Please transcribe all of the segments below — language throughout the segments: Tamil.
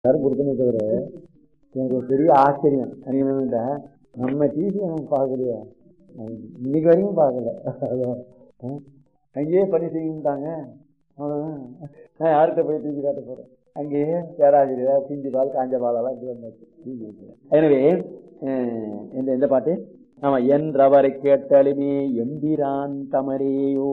எல்லாரும் கொடுக்கணும் தவிர எனக்கு ஒரு பெரிய ஆச்சரியம் என்னன்னா நம்ம டிவி அவன் பார்க்கலையா இன்னைக்கு வரைக்கும் பார்க்கல அதான். ஆ? அங்கேயே பணி செய்யுட்டாங்க அவ்வளோதான் நான் யார்கிட்ட போய் டிவி காட்ட போகிறேன் அங்கேயே பேராசிரியர் பிஞ்சு பால் காஞ்ச பாலெல்லாம் இது வந்தாச்சு TV இருக்கு. எனவே அஹ், இந்த இந்த பாட்டு ஆமா என்றவரை கேட்டலுமே எம்பிரான் தமரேயோ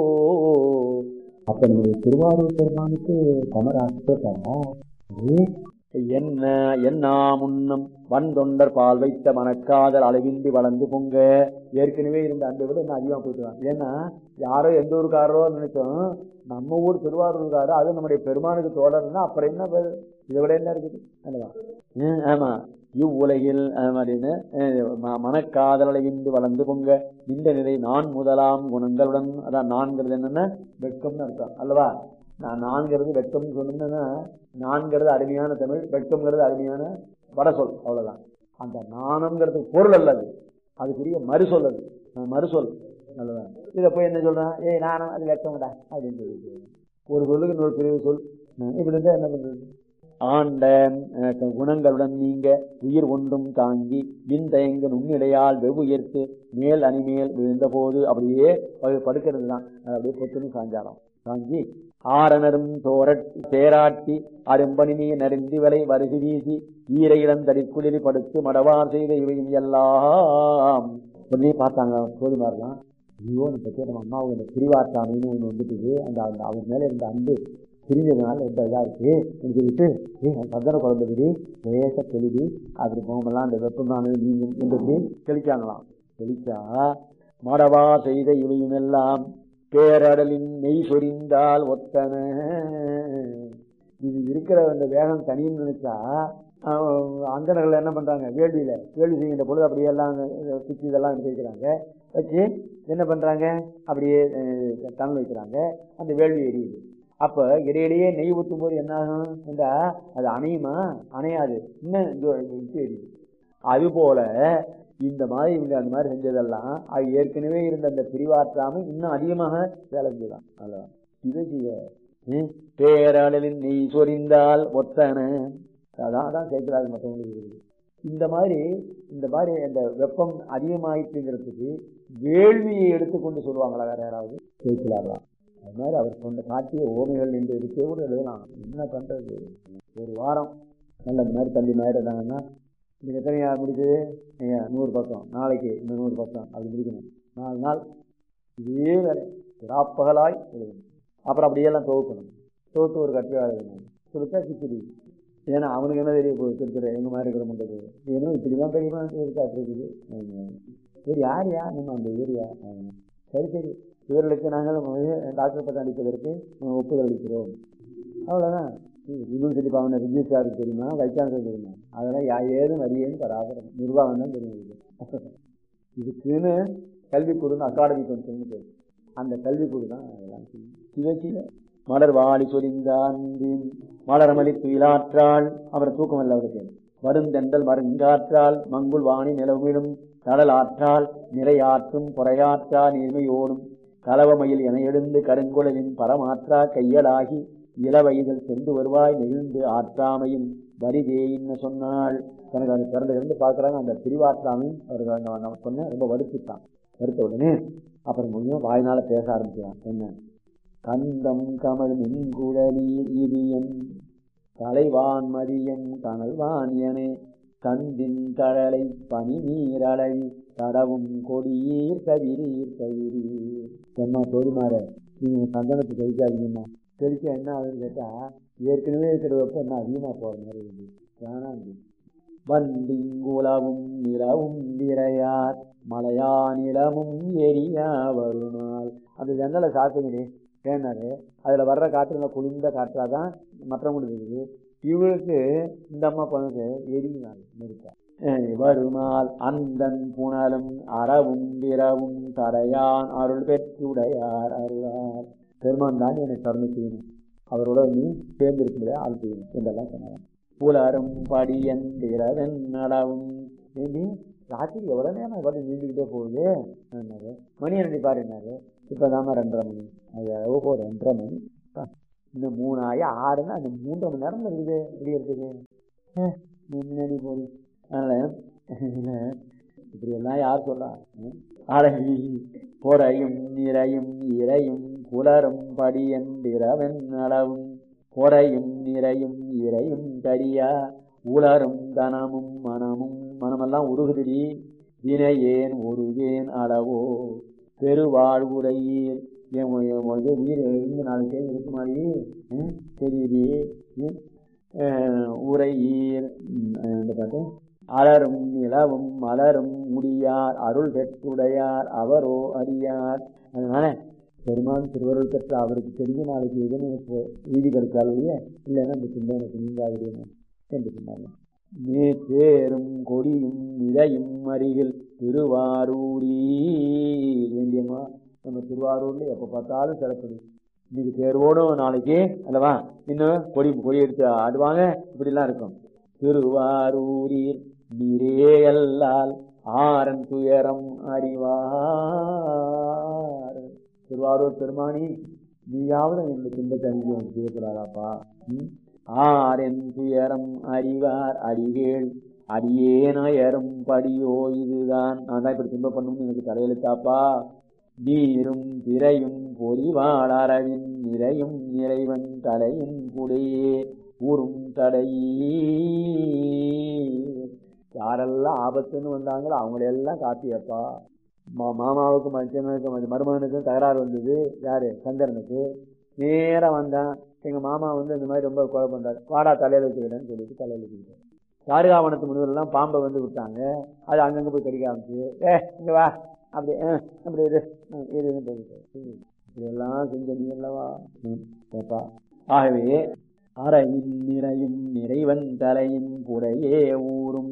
அப்ப நம்முடைய திருவாரூர் பெருமானுக்கு தமர் ஆசிரியப்பா என்ன என்னா முன்னம் வன் தொண்டர் பால் வைத்த மனக்காதல் அளவின்றி வளர்ந்து பொங்க ஏற்கனவே இருந்த அன்பை விட இன்னும் அதிகமாக போயிட்டுவான் ஏன்னா யாரோ எந்த ஊருக்காரரோ நினைச்சோம் நம்ம ஊர் திருவாரூர்காரோ அது நம்முடைய பெருமானுக்கு தோழர்னா அப்புறம் என்ன பதில்? இதை விட என்ன இருக்குது அல்லவா ஹம், ஆமா இவ்வுலகில் அது மாதிரின்னு அஹ், ம- மனக்காதல் அளவின்றி வளர்ந்து பொங்க இந்த நிலை நான் முதலாம் குணங்களுடன் அதான் நான்கிறது என்னன்னா வெட்கம்னு அர்த்தம் அல்லவா நான் நான்கிறது வெட்கம்னு சொன்னோம்னா நான்கிறது அருமையான தமிழ் வெட்கம்ங்கிறது அருமையான வடசொல் அவ்வளவுதான் அந்த நாணம்ங்கிறதுக்கு பொருள் அல்லது அதுக்குரிய மறுசொல் அது அஹ் மறுசொல் நல்லதா இதை போய் என்ன சொல்றான் ஏய் நானும் அது வெட்கம்டா அப்படின்னு சொல்லி ஒரு சொல்லுக்கு இன்னொரு பிரிவு சொல் அஹ் இப்படி இருந்தா என்ன பண்றது ஆண்ட அஹ், குணங்களுடன் நீங்க உயிர் ஒன்றும் தாங்கி விண்தயங்க நுண்ணிடையால் வெவ்வுயர்த்து மேல் அணிமேல் விழுந்த போது அப்படியே படு- படுக்கிறது தான் அது அப்படியே பொத்துன்னு சாஞ்சாரம் தாங்கி ஆரணரும் தோரட்டி தேராட்டி அரும்பணினி நெருந்தி வலை வருகு வீசி ஈர இளந்தடிக்குளிரி படுத்து மடவார் செய்த இவையும் எல்லாம் உடனே பார்த்தாங்க போதுமாரெல்லாம் ஐயோ இந்த பற்றி நம்ம அம்மாவுக்கு இந்த பிரிவாட்டாமைன்னு ஒன்று வந்துட்டுது அந்த அந்த அவங்க மேலே இருந்த அன்பு பிரிஞ்சதுனால ரொம்ப இதாக இருக்கு அப்படின்னு சொல்லிட்டு ஏ சந்தன குழந்தைடி லேச தெளிது அப்படி போகமெல்லாம் அந்த வெப்பமானது நீங்கும் என்று சொல்லி தெளிச்சாங்களாம் தெளிச்சா மடவா செய்த இவையும் எல்லாம் பேரடலின் நெய் சொரிந்தால் ஒத்தன இது இருக்கிற அந்த வேகம் தனின்னு நினைச்சா அந்தனர்கள் என்ன பண்றாங்க வேள்வியில வேள்வி செய்கின்ற பொழுது அப்படியே எல்லாம் குச்சி இதெல்லாம் எடுத்து வைக்கிறாங்க வச்சு என்ன பண்றாங்க அப்படியே அஹ், தணல் வைக்கிறாங்க அந்த வேள்வி எரியுது அப்ப இடையிலேயே நெய் ஊற்றும் போது என்ன ஆகும் என்றா அது அணையுமா அணையாது இன்னும் இது- இது எரியுது அதுபோல இந்த மாதிரி இவங்க அந்த மாதிரி செஞ்சதெல்லாம் அது ஏற்கனவே இருந்த அந்த பிரிவாற்றாமல் இன்னும் அதிகமாக வேலை செய்யலாம் அதான் இதை செய்ய ம், பேரளலின் நெய் சொரிந்தால் ஒத்தன அதான் அதான் சேர்க்கிறாரு மற்றவங்களுக்கு இருக்குது. இந்த மாதிரி இந்த மாதிரி அந்த வெப்பம் அதிகமாயிட்டுங்கிறதுக்கு வேள்வியை எடுத்துக்கொண்டு சொல்லுவாங்களா வேற யாராவது சேர்க்கலாதான் அது மாதிரி அவர் சொன்ன காட்டிய ஓமைகள் என்று இருக்கே கூட எழுதலாம் என்ன பண்றது ஒரு வாரம் நல்ல இந்த மாதிரி தள்ளி மாதிரி இருந்தாங்கன்னா இன்னைக்கு எத்தனை நாள் முடிக்குது நீங்கள் நூறு பக்கம் நாளைக்கு இன்னும் நூறு பக்கம் அப்படி முடிக்கணும் நாலு நாள் இதே வேலை ராப்பகலாய் எழுதணும் அப்புறம் அப்படியெல்லாம் துவக்கணும் துவத்து ஒரு கட்டுரையாக எழுதணும் கொடுத்தா கிச்சடி ஏன்னா அவனுக்கு என்ன தெரிய போகுது திருத்துறை எங்கள் மாதிரி இருக்கிற முண்டது ஏன்னா இப்படி தான் தெரியுமா இருக்கா இருக்குது சரி யார் யார் நம்ம அந்த ஏரியா சரி சரி இவர்களுக்கு நாங்கள் டாக்டர் பட்டம் அளிப்பதற்கு ஒப்புதல் அளிக்கிறோம் அவ்வளோதான் யூனிவர்சிட்டி பாவனை ரிஜிஸ்டாருக்கு தெரியுமா வைக்கான்சர் தெரியுமா அதெல்லாம் யா ஏதும் வரியேன்னு தராதரம் நிர்வாகம் தான் தெரியும் இது இதுக்குன்னு கல்விக்கூடுன்னு அகாடமிக் கவுன்சில்னு பேர் அந்த கல்விக்கூடு தான் அதெல்லாம் செய்யும் சிவசிவ மலர் வாடி சொரிந்தான் மலரமளி துயிலாற்றாள் அவர் தூக்கம் அல்ல அவருக்கு வருந்தெண்டல் மருங்காற்றால் மங்குள் வாணி நிலவிடும் கடல் ஆற்றால் நிறையாற்றும் பொறையாற்றா நீர்மையோடும் கலவமயில் என எழுந்து கருங்குழலின் பரமாற்றா கையலாகி இளவயதில் சென்று வருவாய் நெகிழ்ந்து ஆற்றாமையும் வரிதேயின்னு சொன்னாள் தனக்கு அந்த பிறந்த இருந்து பார்க்குறாங்க அந்த பிரிவாற்றாமையும் அவருக்கு அந்த நம்ம சொன்ன ரொம்ப வருத்திட்டான் வருத்த உடனே அப்புறம் கொஞ்சம் வாய்னால பேச ஆரம்பிச்சான் என்ன கந்தம் கமல் மின்குழலீர் இரியன் தலைவான் மதியன் கனல்வான் என கந்தின் கடலை பனி நீரளவி தடவும் கொடியீர் கவிரீர் கவிரீர் சொன்னா தோழிமார நீங்க சந்தனத்தை தெளிக்காதீங்கம்மா தெளிச்சா என்ன ஆகுதுன்னு கேட்டா ஏற்கனவே இருக்கிற வெப்பம் என்ன அதிகமா போற மாதிரி இருக்கு வேணாம் வண்டிங்குலவும் நிலவும் விரையார் மலையா நிலமும் எரியா வருநாள் அந்த ஜன்னலை சாத்துங்கடி ஏன்னாரு அதுல வர்ற காற்றுல குளிர்ந்த காற்றாதான் மற்றவங்களுக்கு இருக்குது இவளுக்கு இந்த அம்மா பொண்ணுக்கு எரியினாள் நெருப்பா வருமால் அந்தன் புனலும் அறவும் விரவும் தடையான் அருள் பெற்றுடையார் அருளார் பெருமான் தான் எனக்கு கருணை செய்யணும் அவரோட நீ சேர்ந்திருக்க முடியாது ஆள் செய்யணும் என்றெல்லாம் சொன்னாங்க புலரும் படியன் திரவன் நடவும் ஏண்டி ராத்திரி எவ்வளோ நேரம் பாட்டு நீண்டுக்கிட்டே போகுது என்னாரு மணி என்னடி பாரு என்னாரு இப்போ தாம ரெண்டரை மணி அது எவ்வளோ ரெண்டரை மணி இன்னும் மூணு ஆகி ஆறுன்னா அந்த மூன்றரை மணி நேரம் இருக்குது விடியறதுக்கு அஹ், முன்னாடி போகுது அதனால இப்படி எல்லாம் யார் சொல்றா ம்? அழகி பொறையும் நிறையும் இறையும் புலரும் படியன்றிரவன் அளவும் பொறையும் நிறையும் இறையும் கரியா உலரும் தனமும் மனமும் மனமெல்லாம் உருகுதிரி வினையேன் ஒருவேன் அளவோ பெருவாழ்வுரையீர் என் உ- என் வந்து உயிர் எழுந்து நாலு பேர் இருக்கு மாதிரி ம், தெரியுது ம், அஹ், உரையீர் ம், இந்த பாட்டு அலரும் நிலவும் மலரும் முடியார் அருள் பெற்றுடையார் அவரோ அறியார் அதனால பெருமான் திருவருள் பெற்ற அவருக்கு தெரிஞ்ச நாளைக்கு எதுன்னு எனக்கு நீதி கிடைச்சால் இல்லையா இல்லைன்னா இந்த சிந்தை எனக்கு நீங்காது என்று சொன்னாங்க நீ பேரும் கொடியும் இதையும் அருகில் திருவாரூரி வேண்டியம்மா நம்ம திருவாரூர்ல எப்ப பார்த்தாலும் சிறப்பு இன்னைக்கு தேர்வோடும் நாளைக்கு அல்லவா இன்னும் கொடி கொடி எடுத்து ஆடுவாங்க இப்படிலாம் இருக்கும் திருவாரூரில் நீரே அல்லால் ஆரன் துயரம் அறிவார் திருவாரூர் பெருமானி நீயாவது இந்த துன்பத்தை அனுப்பி செய்யக்கூடாதாப்பா ம்? ஆரென் துயரம் அறிவார் அடிகேள் அடியேனயரும் படியோ இதுதான் நான் தான் இப்படி துன்பம் பண்ணணும்னு எனக்கு தலையெழுத்தாப்பா நீரும் திரையும் பொறிவாளரவின் நிறையும் இறைவன் தலையின் குடையே ஊரும் தடையே யாரெல்லாம் ஆபத்துன்னு வந்தாங்களோ அவங்களையெல்லாம் காத்தியப்பா மா மாமாவுக்கு மச்சனுக்கு ம- மருமகனுக்கும் தகராறு வந்தது யாரு சந்திரனுக்கு நேரா வந்தான் எங்க மாமா வந்து இந்த மாதிரி ரொம்ப கொலை பண்றாரு வாடா தலையில வச்சுக்கிட்டேன்னு சொல்லிட்டு தலையில வச்சுக்கிட்டேன் தாருகாவனத்து முனிவரெல்லாம் பாம்பை வந்து விட்டாங்க அது அங்கங்க போய் கடிக்க ஆரம்பிச்சு ஏ இங்க வா அப்படி அஹ், அப்படி இரு அஹ், இருன்னு போயிட்டு இதெல்லாம் செஞ்ச நீ அல்லவா ம், கேப்பா ஆகவே அறையின் நிறையும் நிறைவன் தலையின் புடையே ஊரும்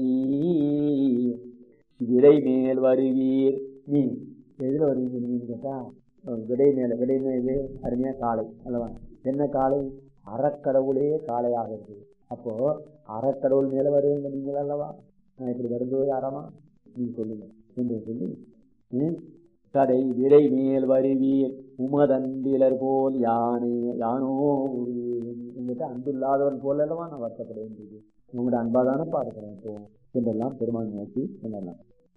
தடையே விடை மேல் வருவீர் நீ எதுல வருவீங்க நீங்க கேட்டா அஹ் விடை மேல விடை மேல் இது அருமையா காளை அல்லவா என்ன காளை அறக்கடவுளே காளையாக இருக்குது அப்போ அறக்கடவுள் மேல வருவீங்க நீங்கள் அல்லவா நான் இப்படி வரும்போது அறமா நீ சொல்லுங்க என்று சொல்லி ம், கடை விடை மேல் வருவீர் உமதண்டிலர் போல் யானே யானோ உங்ககிட்ட அன்பு இல்லாதவன் போல அல்லவா நான் வருத்தப்பட வேண்டியது உங்களோட அன்பாதான பார்க்கிறேன் இப்போ என்றெல்லாம் பெருமான் நோக்கி சொல்லலாம்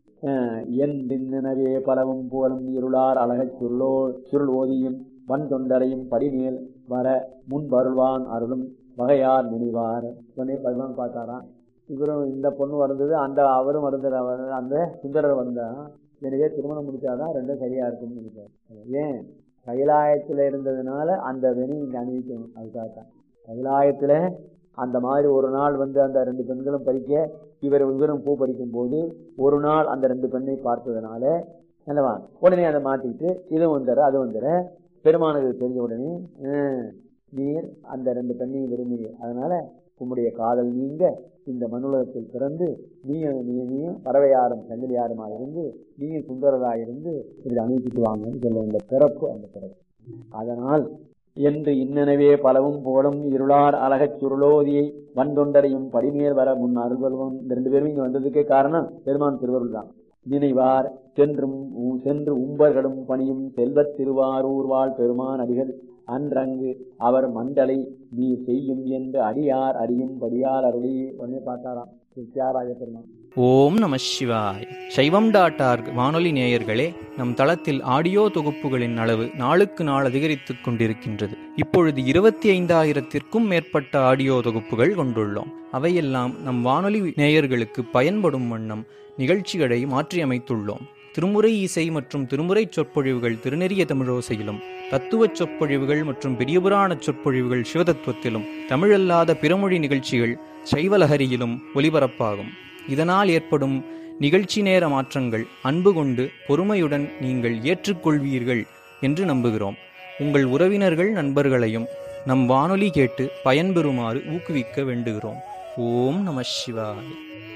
என் பின்னனவே பலவும் போலும் இருளார் அழகச் சுருளோ சுருள் ஓதியும் வன் தொண்டரையும் படிமேல் வர முன் வருள்வான் அருளும் வகையார் நினைவார் உடனே பகவான் பார்த்தாராம் இவரும் இந்த பொண்ணு வந்தது அந்த அவரும் வருந்த அந்த சுந்தரர் வந்தா எனவே திருமணம் முடிச்சாதான் ரெண்டும் சரியா இருக்கும்னு நினைச்சார் ஏன் கைலாயத்துல இருந்ததுனால அந்த வினை இங்க அணிவிக்கணும் அதுக்காக தான் கைலாயத்துல அந்த மாதிரி ஒரு நாள் வந்து அந்த ரெண்டு பெண்களும் பறிக்க இவர் இவரும் பூ பறிக்கும் போது ஒரு நாள் அந்த ரெண்டு பெண்ணை பார்த்ததுனால அல்லவா உடனே அதை மாத்திட்டு இதுவும் வந்துற அது வந்துற பெருமானுக்கு தெரிஞ்ச உடனே "ஹம், நீர் அந்த ரெண்டு பெண்ணையும் விரும்புகிறீ அதனால உம்முடைய காதல் நீங்க இந்த மனுலகத்தில் பிறந்து நீயும் நீ- நீயும் பறவையாரும் சங்கிலியாருமா இருந்து நீயும் சுந்தரரா இருந்து இப்படி அனுப்பிட்டு வாங்கன்னு சொல்ல இந்த பிறப்பு அந்த பிறப்பு அதனால் என்று இன்னனவே பலவும் போலும் இருளார் அழகச் சுருளோதியை வந்தொண்டரையும் படிமேல் வர முன் அருள்வருவன் இந்த ரெண்டு பேரும் இங்க வந்ததுக்கே காரணம் பெருமான் திருவருள் தான் நினைவார் சென்றும் உ- சென்று உம்பர்களும் பணியும் செல்வத் திருவாரூர் வாழ் பெருமான் அடிகள் அன்றங்கு அவர் மண்டலை நீ செய்யும் என்று அடியார் அறியும் படியார் அருளி உடனே பார்த்தாராம் தியாகராஜ பெருமான் ஓம் நம சிவாய் சைவம் டாட் ஆர்க் வானொலி நேயர்களே நம் தளத்தில் ஆடியோ தொகுப்புகளின் அளவு நாளுக்கு நாள் அதிகரித்துக் கொண்டிருக்கின்றது இப்பொழுது இருபத்தி ஐந்தாயிரத்திற்கும் மேற்பட்ட ஆடியோ தொகுப்புகள் கொண்டுள்ளோம் அவையெல்லாம் நம் வானொலி நேயர்களுக்கு பயன்படும் வண்ணம் நிகழ்ச்சிகளை மாற்றியமைத்துள்ளோம் திருமுறை இசை மற்றும் திருமுறை சொற்பொழிவுகள் திருநெறிய தமிழோசையிலும் தத்துவச் சொற்பொழிவுகள் மற்றும் பெரியபுராணச் சொற்பொழிவுகள் சிவதத்துவத்திலும் தமிழல்லாத பிறமொழி நிகழ்ச்சிகள் சைவலஹரியிலும் ஒலிபரப்பாகும் இதனால் ஏற்படும் நிகழ்ச்சி நேர மாற்றங்கள் அன்பு கொண்டு பொறுமையுடன் நீங்கள் ஏற்றுக்கொள்வீர்கள் என்று நம்புகிறோம் உங்கள் உறவினர்கள் நண்பர்களையும் நம் வானொலி கேட்டு பயன்பெறுமாறு ஊக்குவிக்க வேண்டுகிறோம் ஓம் நம சிவாய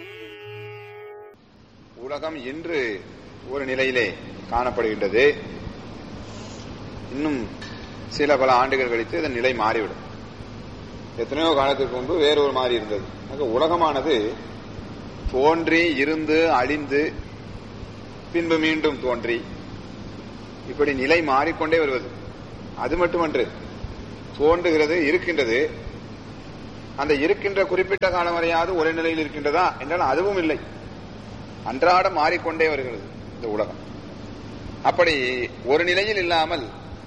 உலகம் இன்று ஒரு நிலையிலே காணப்படுகின்றது இன்னும் சில பல ஆண்டுகள் கழித்து இதன் நிலை மாறிவிடும் எத்தனையோ காலத்துக்கு முன்பு வேறு ஒரு மாதிரி இருந்தது ஆக உலகமானது தோன்றி இருந்து அழிந்து பின்பு மீண்டும் தோன்றி இப்படி நிலை மாறிக்கொண்டே வருவது அது மட்டுமன்று தோன்றுகிறது இருக்கின்றது அந்த இருக்கின்ற குறிப்பிட்ட காலம் வரையாவது ஒரே நிலையில் இருக்கின்றதா என்றால் அதுவும் இல்லை அன்றாடம் மாறிக்கொண்டே வருகிறது இந்த உலகம் அப்படி ஒரு நிலையில் இல்லாமல்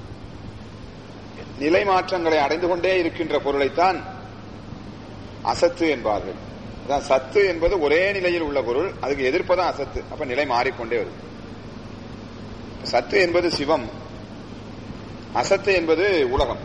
நிலை மாற்றங்களை அடைந்து கொண்டே இருக்கின்ற பொருளைத்தான் அசத்து என்பார்கள் அதான் சத்து என்பது ஒரே நிலையில் உள்ள பொருள் அதுக்கு எதிர்ப்பதான் அசத்து அப்ப நிலை மாறிக்கொண்டே வரும் சத்து என்பது சிவம் அசத்து என்பது உலகம்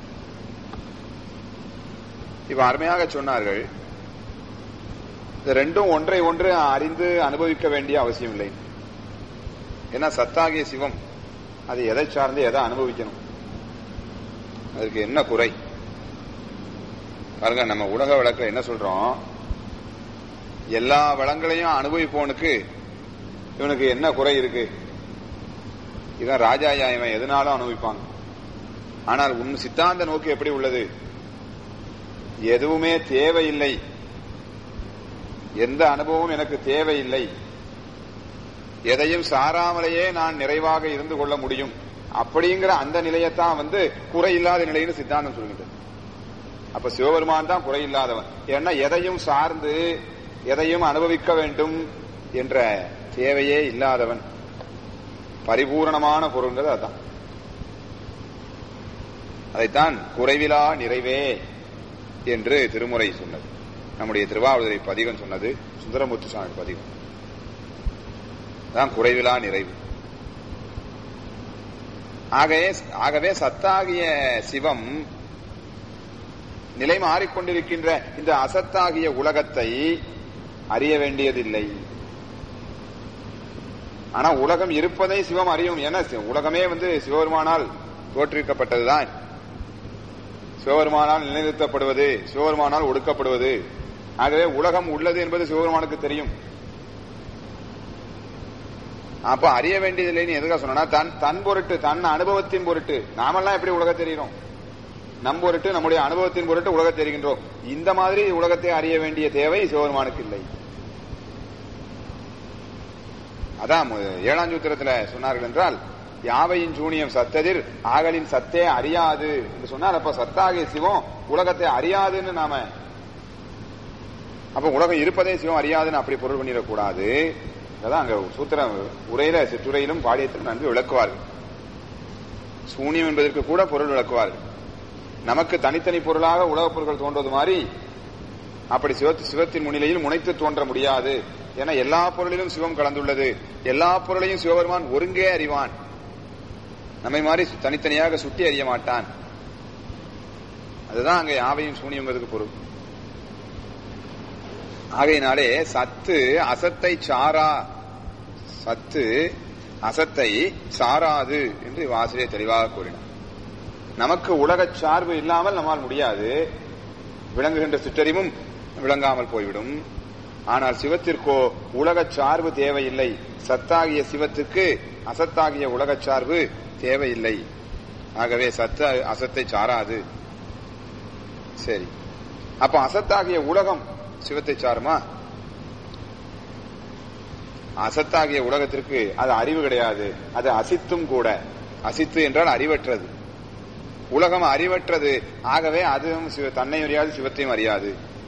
இவ அருமையாக சொன்னார்கள் இந்த ரெண்டும் ஒன்றை ஒன்று அறிந்து அனுபவிக்க வேண்டிய அவசியம் இல்லை ஏன்னா சத்தாகிய சிவம் அது எதை சார்ந்து எதை அனுபவிக்கணும் அதுக்கு என்ன குறை பாருங்க நம்ம உலக வழக்கில் என்ன சொல்றோம் எல்லா வளங்களையும் அனுபவிப்பவனுக்கு இவனுக்கு என்ன குறை இருக்கு இதான் ராஜா இவன் எதனாலும் அனுபவிப்பான் ஆனால் உன் சித்தாந்த நோக்கு எப்படி உள்ளது எதுவுமே தேவையில்லை எந்த அனுபவமும் எனக்கு தேவையில்லை எதையும் சாராமலேயே நான் நிறைவாக இருந்து கொள்ள முடியும் அப்படிங்கிற அந்த நிலையத்தான் வந்து குறையில்லாத நிலைன்னு சித்தாந்தம் சொல்கின்றது அப்ப சிவபெருமான் தான் குறையில்லாதவன் ஏன்னா எதையும் சார்ந்து எதையும் அனுபவிக்க வேண்டும் என்ற தேவையே இல்லாதவன் பரிபூரணமான பொருள்ங்கிறது அதான் அதைத்தான் குறைவிலா நிறைவே என்று திருமுறை சொன்னது நம்முடைய திருவாவூரை பதிகம் சொன்னது சுந்தரமூர்த்தி சுவாமி பதிகம் தான் குறைவிலா நிறைவு ஆகவே ஆகவே சத்தாகிய சிவம் நிலை மாறிக்கொண்டிருக்கின்ற இந்த அசத்தாகிய உலகத்தை அறிய வேண்டியதில்லை ஆனா உலகம் இருப்பதை சிவம் அறியும் ஏன்னா உலகமே வந்து சிவபெருமானால் தோற்றுவிக்கப்பட்டதுதான் சிவபெருமானால் நிலைநிறுத்தப்படுவது சிவபெருமானால் ஒடுக்கப்படுவது ஆகவே உலகம் உள்ளது என்பது சிவபெருமானுக்கு தெரியும் அப்ப அறிய வேண்டியதில்லைன்னு எதுக்காக சொன்னா தன் தன் பொருட்டு தன் அனுபவத்தின் பொருட்டு நாமெல்லாம் எப்படி உலக தெரிகிறோம் நம் பொருட்டு நம்முடைய அனுபவத்தின் பொருட்டு உலக தெரிகின்றோம் இந்த மாதிரி உலகத்தை அறிய வேண்டிய தேவை சிவபெருமானுக்கு இல்லை அதான் ஏழாம் சூத்திரத்துல சொன்னார்கள் என்றால் யாவையின் சூனியம் சத்ததிர் ஆகலின் சத்தே அறியாது என்று சொன்னால் அப்ப சத்தாகிய சிவம் உலகத்தை அறியாதுன்னு நாம அப்ப உலகம் இருப்பதே சிவம் அறியாதுன்னு அப்படி பொருள் பண்ணிடக்கூடாது அதான் அங்க சூத்திர உரையில சிற்றுரையிலும் பாடியத்திலும் நன்கு விளக்குவார்கள் சூனியம் என்பதற்கு கூட பொருள் விளக்குவார்கள் நமக்கு தனித்தனி பொருளாக உலகப் பொருட்கள் தோன்றது மாதிரி அப்படி சிவத்து சிவத்தின் முன்னிலையில் முனைத்து தோன்ற முடியாது என எல்லா பொருளிலும் சிவம் கலந்துள்ளது எல்லா பொருளையும் சிவபெருமான் ஒருங்கே அறிவான் நம்மை மாதிரி தனித்தனியாக சுட்டி அறிய மாட்டான் அதுதான் அங்க யாவையும் சூனியங்கிறதுக்கு பொருள் ஆகையினாலே சத்து அசத்தை சாரா சத்து அசத்தை சாராது என்று ஆசிரியர் தெளிவாக கூறினார் நமக்கு உலக சார்பு இல்லாமல் நம்மால் முடியாது விளங்குகின்ற சிற்றறிவும் விளங்காமல் போய்விடும் ஆனால் சிவத்திற்கோ உலக சார்பு தேவையில்லை சத்தாகிய சிவத்துக்கு அசத்தாகிய உலக சார்பு தேவையில்லை ஆகவே சத்த அசத்தை சாராது சரி அப்ப அசத்தாகிய உலகம் சிவத்தை சாருமா அசத்தாகிய உலகத்திற்கு அது அறிவு கிடையாது அது அசித்தும் கூட அசித்து என்றால் அறிவற்றது உலகம் அறிவற்றது ஆகவே அதுவும் தன்னை அறியாது சிவத்தையும் அறியாது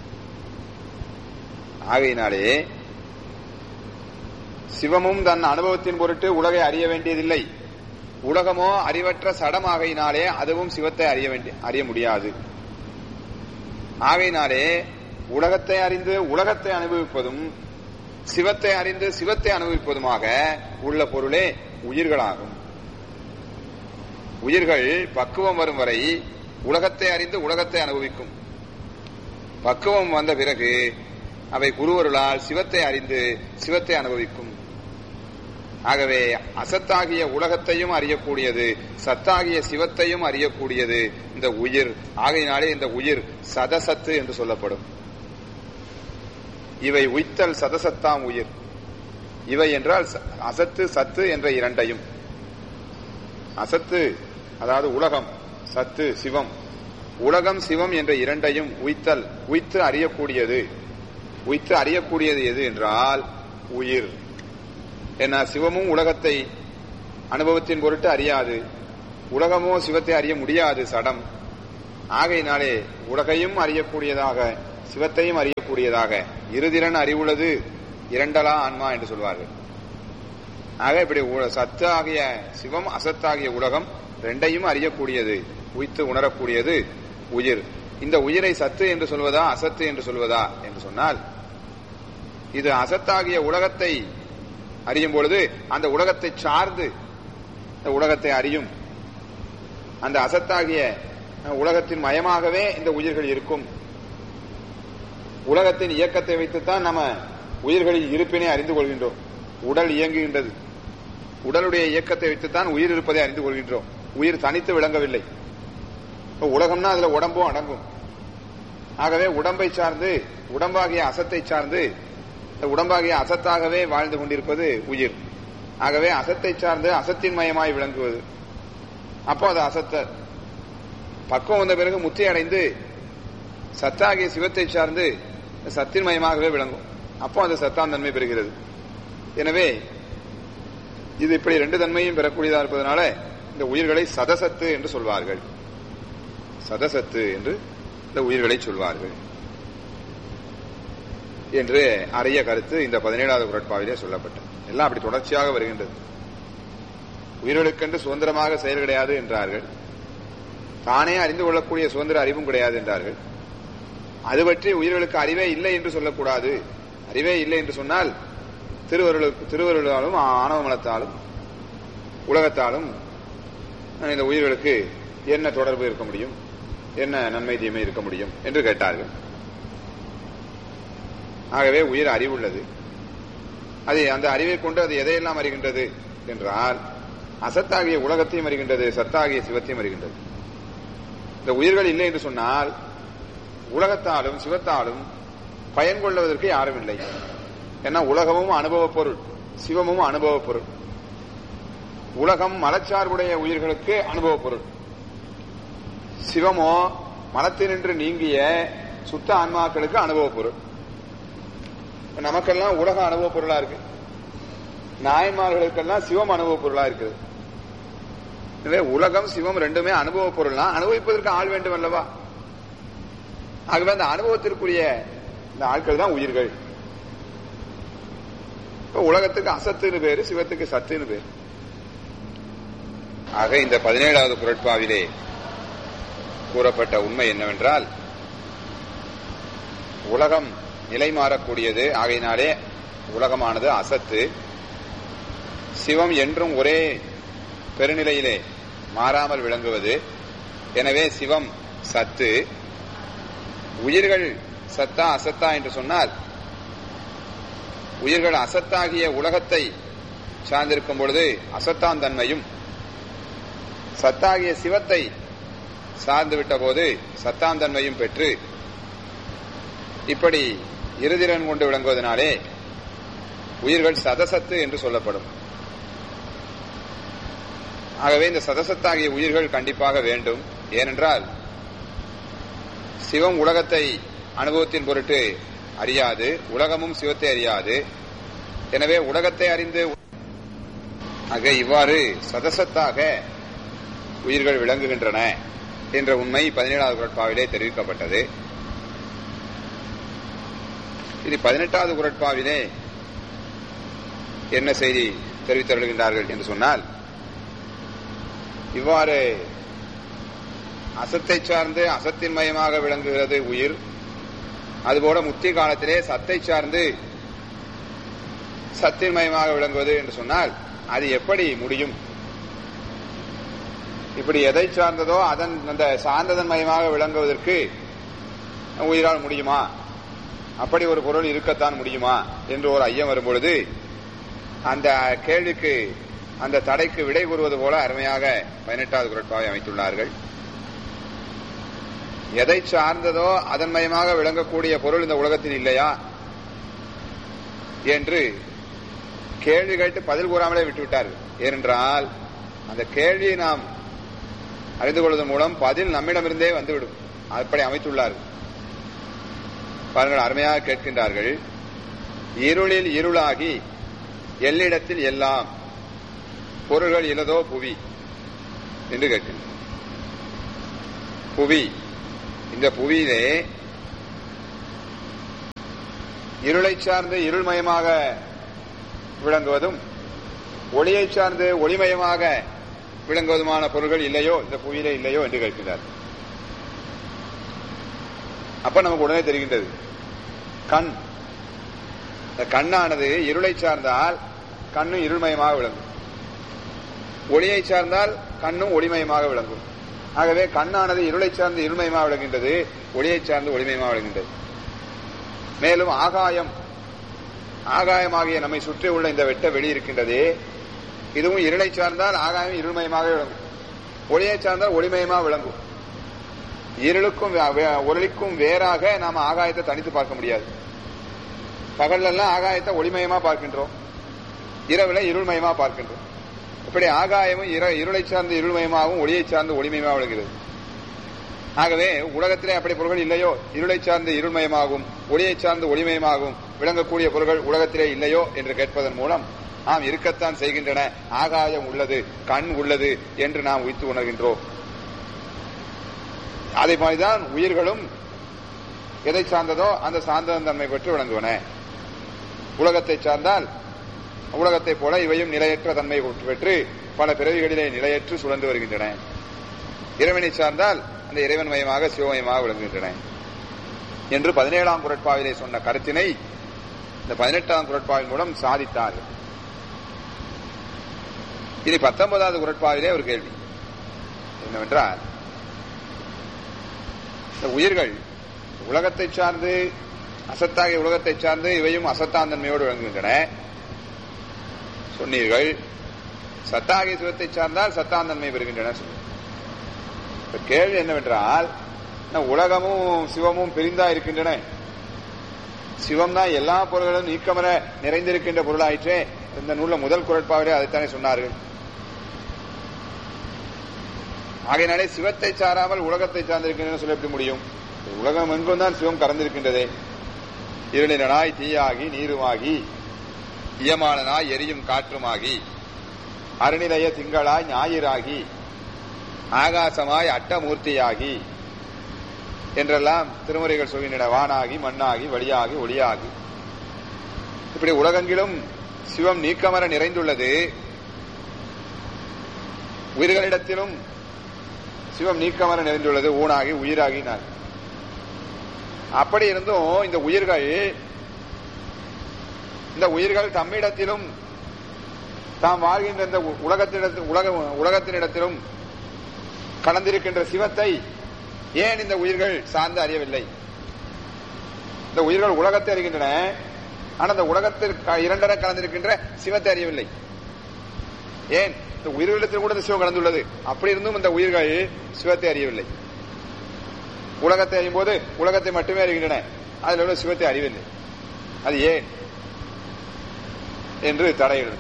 ஆகையினாலே சிவமும் தன் அனுபவத்தின் பொருட்டு உலகை அறிய வேண்டியதில்லை உலகமோ அறிவற்ற சடமாகையினாலே அதுவும் சிவத்தை அறிய வேண்டிய அறிய முடியாது ஆகையினாலே உலகத்தை அறிந்து உலகத்தை அனுபவிப்பதும் சிவத்தை அறிந்து சிவத்தை அனுபவிப்பதுமாக உள்ள பொருளே உயிர்களாகும் உயிர்கள் பக்குவம் வரும் வரை உலகத்தை அறிந்து உலகத்தை அனுபவிக்கும் பக்குவம் வந்த பிறகு அவை குருவருளால் சிவத்தை அறிந்து சிவத்தை அனுபவிக்கும் ஆகவே அசத்தாகிய உலகத்தையும் அறியக்கூடியது சத்தாகிய சிவத்தையும் அறியக்கூடியது இந்த உயிர் ஆகையினாலே இந்த உயிர் சதசத்து என்று சொல்லப்படும் இவை உய்த்தல் சதசத்தாம் உயிர் இவை என்றால் அசத்து சத்து என்ற இரண்டையும் அசத்து அதாவது உலகம் சத்து சிவம் உலகம் சிவம் என்ற இரண்டையும் உய்த்தல் உய்த்து அறியக்கூடியது உய்த்து அறியக்கூடியது எது என்றால் உயிர் என்ன சிவமும் உலகத்தை அனுபவத்தின் பொருட்டு அறியாது உலகமோ சிவத்தை அறிய முடியாது சடம் ஆகையினாலே உலகையும் அறியக்கூடியதாக சிவத்தையும் அறியக்கூடியதாக இருதிறன் அறிவுள்ளது இரண்டலா ஆன்மா என்று சொல்வார்கள் ஆக இப்படி உ- சத்து ஆகிய சிவம் அசத்தாகிய உலகம் ரெண்டையும் அறியக்கூடியது உய்த்து உணரக்கூடியது உயிர் இந்த உயிரை சத்து என்று சொல்வதா அசத்து என்று சொல்வதா என்று சொன்னால் இது அசத்தாகிய உலகத்தை அறியும் பொழுது அந்த உலகத்தை சார்ந்து இந்த உலகத்தை அறியும் அந்த அசத்தாகிய அஹ், உலகத்தின் மயமாகவே இந்த உயிர்கள் இருக்கும் உலகத்தின் இயக்கத்தை வைத்துத்தான் நம்ம உயிர்களின் இருப்பினை அறிந்து கொள்கின்றோம் உடல் இயங்குகின்றது உடலுடைய இயக்கத்தை வைத்துத்தான் உயிர் இருப்பதை அறிந்து கொள்கின்றோம் உயிர் தனித்து விளங்கவில்லை இப்ப உலகம்னா அதுல உடம்பும் அடங்கும் ஆகவே உடம்பை சார்ந்து உடம்பாகிய அசத்தை சார்ந்து இந்த உடம்பாகிய அசத்தாகவே வாழ்ந்து கொண்டிருப்பது உயிர் ஆகவே அசத்தை சார்ந்து அசத்தின் மயமாய் விளங்குவது அப்போ அது அசத்த பக்குவம் வந்த பிறகு முத்தி அடைந்து சத்தாகிய சிவத்தை சார்ந்து சத்தின் மயமாகவே விளங்கும் அப்போ அது சத்தான் தன்மை பெறுகிறது எனவே இது இப்படி ரெண்டு தன்மையும் பெறக்கூடியதா இருப்பதனால இந்த உயிர்களை சதசத்து என்று சொல்வார்கள் சதசத்து என்று இந்த உயிர்களை சொல்வார்கள் என்று அரிய கருத்து இந்த பதினேழாவது குரட்பாவிலே சொல்லப்பட்டது எல்லாம் அப்படி தொடர்ச்சியாக வருகின்றது உயிர்களுக்கென்று சுதந்திரமாக செயல் கிடையாது என்றார்கள் தானே அறிந்து கொள்ளக்கூடிய சுதந்திர அறிவும் கிடையாது என்றார்கள் அது பற்றி உயிர்களுக்கு அறிவே இல்லை என்று சொல்லக்கூடாது அறிவே இல்லை என்று சொன்னால் திருவருளுக்கு திருவருளாலும் ஆணவ மலத்தாலும் உலகத்தாலும் இந்த உயிர்களுக்கு என்ன தொடர்பு இருக்க முடியும் என்ன நன்மை தீமை இருக்க முடியும் என்று கேட்டார்கள் ஆகவே உயிர் அறிவுள்ளது அது அந்த அறிவை கொண்டு அது எதையெல்லாம் அறிகின்றது என்றால் அசத்தாகிய உலகத்தையும் அறிகின்றது சத்தாகிய சிவத்தையும் அறிகின்றது இந்த உயிர்கள் இல்லை என்று சொன்னால் உலகத்தாலும் சிவத்தாலும் பயன் கொள்வதற்கு யாரும் இல்லை ஏன்னா உலகமும் அனுபவ பொருள் சிவமும் அனுபவ பொருள் உலகம் மலச்சார்புடைய உயிர்களுக்கு அனுபவ பொருள் சிவமோ மலத்தினின்று நீங்கிய சுத்த ஆன்மாக்களுக்கு அனுபவ பொருள் இப்ப நமக்கெல்லாம் உலக அனுபவ பொருளா இருக்கு நாயன்மார்களுக்கெல்லாம் சிவம் அனுபவ பொருளா இருக்குது எனவே உலகம் சிவம் ரெண்டுமே அனுபவ பொருள்னா அனுபவிப்பதற்கு ஆள் வேண்டும் அல்லவா ஆகவே அந்த அனுபவத்திற்குரிய இந்த ஆட்கள் தான் உயிர்கள் இப்ப உலகத்துக்கு அசத்துன்னு பேரு சிவத்துக்கு சத்துன்னு பேரு ஆக இந்த பதினேழாவது குரட்பாவிலே கூறப்பட்ட உண்மை என்னவென்றால் உலகம் நிலை மாறக்கூடியது ஆகையினாலே உலகமானது அசத்து சிவம் என்றும் ஒரே பெருநிலையிலே மாறாமல் விளங்குவது எனவே சிவம் சத்து உயிர்கள் சத்தா அசத்தா என்று சொன்னால் உயிர்கள் அசத்தாகிய உலகத்தை சார்ந்திருக்கும் பொழுது அசத்தான் தன்மையும் சத்தாகிய சிவத்தை சார்ந்து விட்ட போது சத்தான் தன்மையும் பெற்று இப்படி இருதிறன் கொண்டு விளங்குவதனாலே உயிர்கள் சதசத்து என்று சொல்லப்படும் ஆகவே இந்த சதசத்தாகிய உயிர்கள் கண்டிப்பாக வேண்டும் ஏனென்றால் சிவம் உலகத்தை அனுபவத்தின் பொருட்டு அறியாது உலகமும் சிவத்தை அறியாது எனவே உலகத்தை அறிந்து ஆக இவ்வாறு சதசத்தாக உயிர்கள் விளங்குகின்றன என்ற உண்மை பதினேழாவது குரட்பாவிலே தெரிவிக்கப்பட்டது இது பதினெட்டாவது குரட்பாவிலே என்ன செய்தி தெரிவித்தருகின்றார்கள் என்று சொன்னால் இவ்வாறு அசத்தை சார்ந்து அசத்தின் மயமாக விளங்குகிறது உயிர் அதுபோல முத்தி காலத்திலே சத்தை சார்ந்து சத்தின் மயமாக விளங்குவது என்று சொன்னால் அது எப்படி முடியும் இப்படி எதை சார்ந்ததோ அதன் அந்த சார்ந்ததன் மயமாக விளங்குவதற்கு உயிரால் முடியுமா அப்படி ஒரு பொருள் இருக்கத்தான் முடியுமா என்று ஒரு ஐயம் வரும்பொழுது அந்த கேள்விக்கு அந்த தடைக்கு விடை கூறுவது போல அருமையாக பதினெட்டாவது குரட்பாவை அமைத்துள்ளார்கள் எதை சார்ந்ததோ அதன் மயமாக விளங்கக்கூடிய பொருள் இந்த உலகத்தில் இல்லையா என்று கேள்வி கேட்டு பதில் கூறாமலே விட்டுவிட்டார்கள் ஏனென்றால் அந்த கேள்வியை நாம் அறிந்து கொள்வதன் மூலம் பதில் நம்மிடமிருந்தே வந்துவிடும் அப்படி அமைத்துள்ளார்கள் பாருங்கள் அருமையாக கேட்கின்றார்கள் இருளில் இருளாகி எல்லிடத்தில் எல்லாம் பொருள்கள் இலதோ புவி என்று கேட்கின்றனர் புவி இந்த புவியிலே இருளை சார்ந்து இருள்மயமாக விளங்குவதும் ஒளியை சார்ந்து ஒளிமயமாக விளங்குவதுமான பொருள்கள் இல்லையோ இந்த புவியிலே இல்லையோ என்று கேட்கிறார் அப்ப நமக்கு உடனே தெரிகின்றது கண் இந்த கண்ணானது இருளை சார்ந்தால் கண்ணும் இருள்மயமாக விளங்கும் ஒளியை சார்ந்தால் கண்ணும் ஒளிமயமாக விளங்கும் ஆகவே கண்ணானது இருளை சார்ந்து இருள்மயமாக விளங்குகின்றது ஒளியை சார்ந்து ஒளிமயமாக விளங்குகின்றது மேலும் ஆகாயம் ஆகாயமாகிய நம்மை சுற்றி உள்ள இந்த வெட்ட வெளி இருக்கின்றதே இதுவும் இருளை சார்ந்தால் ஆகாயம் இருள்மயமாக விளங்கும் ஒளியை சார்ந்தால் ஒளிமயமாக விளங்கும் இருளுக்கும் வே- வே- ஒளிக்கும் வேறாக நாம ஆகாயத்தை தனித்து பார்க்க முடியாது பகல்ல எல்லாம் ஆகாயத்தை ஒளிமயமா பார்க்கின்றோம் இரவுல இருள்மயமா பார்க்கின்றோம் இப்படி ஆகாயமும் இர- இருளை சார்ந்து இருள்மயமாகவும் ஒளியை சார்ந்து ஒளிமயமாக விளங்குகிறது ஆகவே உலகத்திலே அப்படி பொருள்கள் இல்லையோ இருளை சார்ந்து இருள்மயமாகவும் ஒளியை சார்ந்து ஒளிமயமாகவும் விளங்கக்கூடிய பொருள்கள் உலகத்திலே இல்லையோ என்று கேட்பதன் மூலம் ஆம் இருக்கத்தான் செய்கின்றன ஆகாயம் உள்ளது கண் உள்ளது என்று நாம் உய்த்து உணர்கின்றோம் அதே மாதிரிதான் உயிர்களும் எதை சார்ந்ததோ அந்த சார்ந்த தன்மை பெற்று விளங்குவன உலகத்தை சார்ந்தால் உலகத்தைப் போல இவையும் நிலையற்ற தன்மை பெற்று பல பிறவிகளிலே நிலையற்று சுழந்து வருகின்றன இறைவனை சார்ந்தால் அந்த இறைவன் மயமாக சிவமயமாக விளங்குகின்றன என்று பதினேழாம் குரட்பாவிலே சொன்ன கருத்தினை இந்த பதினெட்டாம் குரட்பாவின் மூலம் சாதித்தார்கள் இனி பத்தொன்பதாவது குரட்பாவிலே ஒரு கேள்வி என்னவென்றால் இந்த உயிர்கள் உலகத்தை சார்ந்து அசத்தாகிய உலகத்தை சார்ந்து இவையும் அசத்தாந்தன்மையோடு விளங்குகின்றன சொன்னீர்கள் சத்தாகிய சிவத்தை சார்ந்தால் சத்தாந்தன்மை பெறுகின்றன சொன்னீர்கள். இப்ப கேள்வி என்னவென்றால் இந்த உலகமும் சிவமும் பிரிந்தா இருக்கின்றன சிவம் தான் எல்லா பொருள்களும் நீக்கமர நிறைந்திருக்கின்ற பொருளாயிற்றே இந்த நூல்ல முதல் குரட்பாவிலே அதைத்தானே சொன்னார்கள் ஆகையினாலே சிவத்தை சாராமல் உலகத்தை சார்ந்திருக்கின்றன சொல்ல எப்படி முடியும் உலகம் எங்கும் தான் சிவம் கறந்திருக்கின்றதே இருளினாய் தீயாகி நீருமாகி இயமானனாய் எரியும் காற்றுமாகி அருணிலய திங்களாய் ஞாயிறாகி ஆகாசமாய் அட்டமூர்த்தியாகி என்றெல்லாம் திருமுறைகள் சொல்கின்றன வானாகி மண்ணாகி வழியாகி ஒளியாகி இப்படி உலகெங்கிலும் சிவம் நீக்கமர நிறைந்துள்ளது உயிர்களிடத்திலும் சிவம் நீக்கமர நிறைந்துள்ளது ஊனாகி உயிராகி நான் அப்படி இருந்தும் இந்த உயிர்கள் இந்த உயிர்கள் தம்மிடத்திலும் தாம் வாழ்கின்ற இந்த உலகத்திடத்தில் உலக உலகத்தினிடத்திலும் கலந்திருக்கின்ற சிவத்தை ஏன் இந்த உயிர்கள் சார்ந்து அறியவில்லை இந்த உயிர்கள் உலகத்தை அறிகின்றன ஆனா இந்த உலகத்தில் க- இரண்டரை கலந்திருக்கின்ற சிவத்தை அறியவில்லை ஏன் இந்த உயிர்களிடத்தில் கூட இந்த சிவம் கலந்துள்ளது அப்படி இருந்தும் இந்த உயிர்கள் சிவத்தை அறியவில்லை உலகத்தை அறியும் போது உலகத்தை மட்டுமே அறிகின்றன அதில் உள்ள சிவத்தை அறியவில்லை அது ஏன் என்று தடையிடுது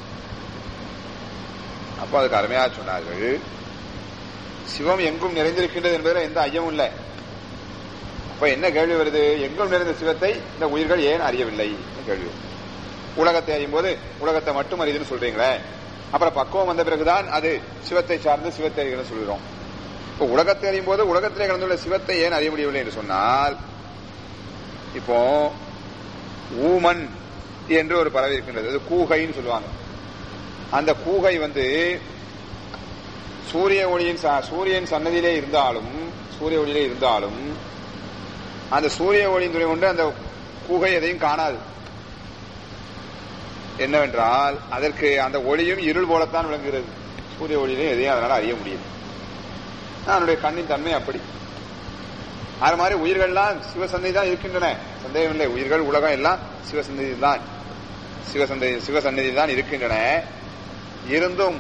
அப்ப அதுக்கு அருமையா சொன்னார்கள் சிவம் எங்கும் நிறைந்திருக்கின்றது என்பதில் எந்த ஐயமும் இல்லை அப்ப என்ன கேள்வி வருது எங்கும் நிறைந்த சிவத்தை இந்த உயிர்கள் ஏன் அறியவில்லை என்று கேள்வி வருது. உலகத்தை அறியும் போது உலகத்தை மட்டும் அறியுதுன்னு சொல்றீங்களே அப்புறம் பக்குவம் வந்த பிறகுதான் அது சிவத்தை சார்ந்து சிவத்தை அறிகிறன்னு சொல்கிறோம் இப்போ உலகத்தை அறியும் போது உலகத்திலே கலந்துள்ள சிவத்தை ஏன் அறிய முடியவில்லை என்று சொன்னால் இப்போ ஊமன் என்று ஒரு பறவை இருக்கின்றது அது கூகைன்னு சொல்லுவாங்க அந்த கூகை வந்து சூரிய ஒளியின் ச- சூரியன் சன்னதியிலே இருந்தாலும் சூரிய ஒளியிலே இருந்தாலும் அந்த சூரிய ஒளியின் துணை கொண்டு அந்த கூகை எதையும் காணாது என்னவென்றால் அதற்கு அந்த ஒளியும் இருள் போலத்தான் விளங்குகிறது சூரிய ஒளியிலே எதையும் அதனால அறிய முடியும் அதனுடைய கண்ணின் தன்மை அப்படி அது மாதிரி உயிர்கள்லாம் சிவசந்தை தான் இருக்கின்றன சந்தேகம் இல்லை உயிர்கள் உலகம் எல்லாம் சிவசந்தை தான் சிவசந்தை சிவசந்நிதி தான் இருக்கின்றன இருந்தும்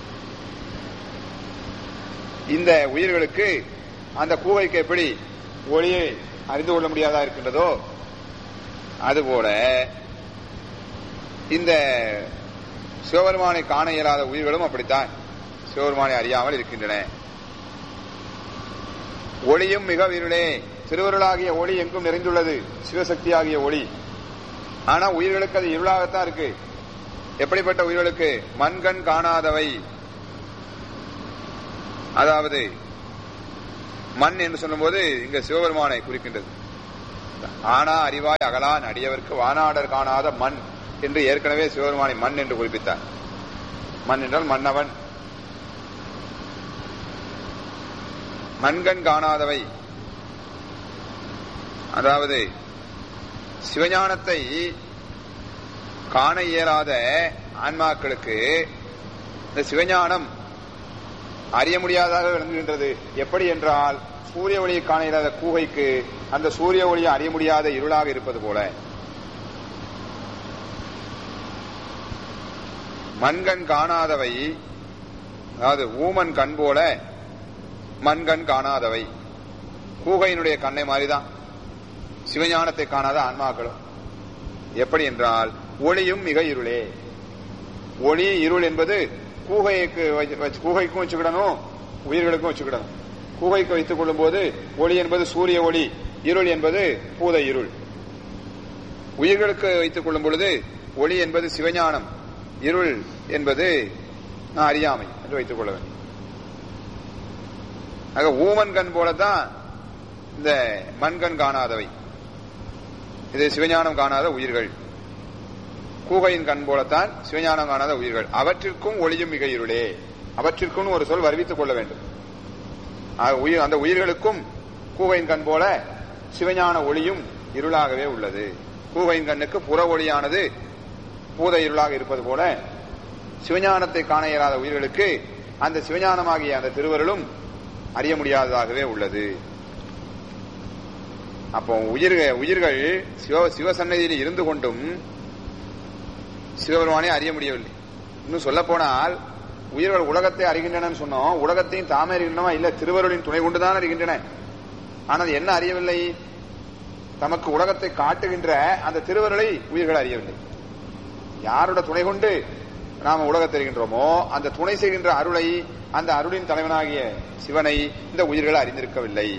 இந்த உயிர்களுக்கு அந்த கூவைக்கு எப்படி ஒளியை அறிந்து கொள்ள முடியாதா இருக்கின்றதோ அதுபோல இந்த சிவபெருமானை காண இயலாத உயிர்களும் அப்படித்தான் சிவபெருமானை அறியாமல் இருக்கின்றன ஒளியும் மிக இருளே திருவருளாகிய ஒளி எங்கும் நிறைந்துள்ளது சிவசக்தியாகிய ஒளி ஆனா உயிர்களுக்கு அது இருளாகத்தான் இருக்கு எப்படிப்பட்ட உயிர்களுக்கு மண்கண் காணாதவை அதாவது மண் என்று சொல்லும்போது இங்க சிவபெருமானை குறிக்கின்றது ஆனா அறிவாய் அகலான் அடியவர்க்கு வானாடர் காணாத மண் என்று ஏற்கனவே சிவபெருமானை மண் என்று குறிப்பித்தார் மண் என்றால் மன்னவன் மண்கண் காணாதவை அதாவது சிவஞானத்தை காண இயலாத ஆன்மாக்களுக்கு இந்த சிவஞானம் அறிய முடியாததாக விளங்குகின்றது எப்படி என்றால் சூரிய ஒளியை காண இயலாத கூகைக்கு அந்த சூரிய ஒளியை அறிய முடியாத இருளாக இருப்பது போல மண்கண் காணாதவை அதாவது ஊமன் கண் போல மண்கண் காணாதவை கூகையினுடைய கண்ணை மாதிரிதான் சிவஞானத்தை காணாத ஆன்மாக்களும் எப்படி என்றால் ஒளியும் மிக இருளே ஒளி இருள் என்பது கூகைக்கு வச்சு- வச்சு- கூகைக்கும் வச்சுக்கிடணும் உயிர்களுக்கும் வச்சுக்கிடணும் கூகைக்கு வைத்துக் கொள்ளும் போது ஒளி என்பது சூரிய ஒளி இருள் என்பது பூத இருள் உயிர்களுக்கு வைத்துக் கொள்ளும் பொழுது ஒளி என்பது சிவஞானம் இருள் என்பது அறியாமை என்று வைத்துக் கொள்ள வேண்டும் ஆக ஊமன் கண் போலதான் இந்த மண்கண் காணாதவை இது சிவஞானம் காணாத உயிர்கள் கூகையின் கண் போலத்தான் சிவஞானம் காணாத உயிர்கள் அவற்றிற்கும் ஒளியும் மிக இருளே அவற்றிற்கும் ஒரு சொல் வருவித்துக் கொள்ள வேண்டும் ஆக உயிர் அந்த உயிர்களுக்கும் கூகையின் கண் போல சிவஞான ஒளியும் இருளாகவே உள்ளது கூகையின் கண்ணுக்கு புற ஒளியானது பூத இருளாக இருப்பது போல சிவஞானத்தை காண இயலாத உயிர்களுக்கு அந்த சிவஞானமாகிய அந்த திருவருளும் அறிய முடியாததாகவே உள்ளது அப்போ உயிர்கள் உயிர்கள் சிவ சிவசன்னதியில் இருந்து கொண்டும் சிவபெருமானை அறிய முடியவில்லை இன்னும் சொல்ல போனால் உயிர்கள் உலகத்தை அறிகின்றன சொன்னோம் உலகத்தையும் தாமே அறிகின்றனவா இல்ல திருவருளின் துணை கொண்டுதான் அறிகின்றன ஆனால் என்ன அறியவில்லை தமக்கு உலகத்தை காட்டுகின்ற அந்த திருவருளை உயிர்கள் அறியவில்லை யாரோட துணை கொண்டு நாம உலகத்தை அறிகின்றோமோ அந்த துணை செய்கின்ற அருளை அந்த அருளின் தலைவனாகிய சிவனை இந்த உயிர்கள் அறிந்திருக்கவில்லை